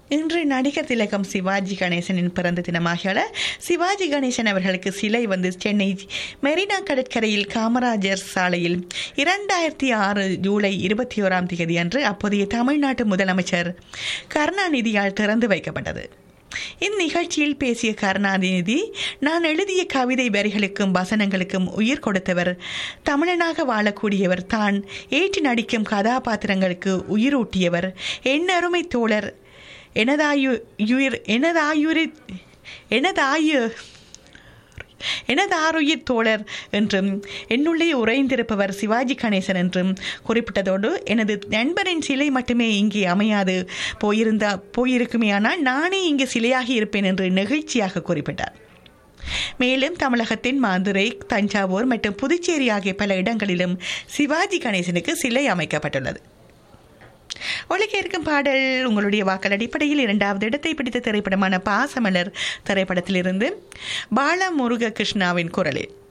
இன்று நடிகர் திலகம் சிவாஜி கணேசனின் பிறந்த தினமாக சிவாஜி கணேசன் அவர்களுக்கு சிலை வந்து சென்னை மெரினா கடற்கரையில் காமராஜர் சாலையில் இரண்டாயிரத்தி ஆறு ஜூலை இருபத்தி ஓராம் தேதி அன்று அப்போதைய தமிழ்நாட்டு முதலமைச்சர் கருணாநிதியால் திறந்து வைக்கப்பட்டது இந்நிகழ்ச்சியில் பேசிய கருணாநிதி நான் எழுதிய கவிதை வரிகளுக்கும் வசனங்களுக்கும் உயிர் கொடுத்தவர் தமிழனாக வாழக்கூடியவர் தான் ஏற்றி நடிக்கும் கதாபாத்திரங்களுக்கு உயிரூட்டியவர் என் அருமை தோழர் எனதாயுயிர் எனதாயுரி எனதாயு எனது ஆருயிர் தோழர் என்றும் என்னுள்ளே உறைந்திருப்பவர் சிவாஜி கணேசன் என்றும் குறிப்பிட்டதோடு எனது நண்பரின் சிலை மட்டுமே இங்கே அமையாது போயிருந்தா போயிருக்குமேயானால் நானே இங்கு சிலையாகி இருப்பேன் என்று நெகிழ்ச்சியாக குறிப்பிட்டார் மேலும் தமிழகத்தின் மதுரை தஞ்சாவூர் மற்றும் புதுச்சேரி ஆகிய பல இடங்களிலும் சிவாஜி கணேசனுக்கு சிலை அமைக்கப்பட்டுள்ளது ஒழிக்க இருக்கும் பாடல் உங்களுடைய வாக்கள் அடிப்படையில் இரண்டாவது இடத்தை பிடித்த திரைப்படமான பாசமலர் திரைப்படத்திலிருந்து பாலமுருக கிருஷ்ணாவின் குரலில்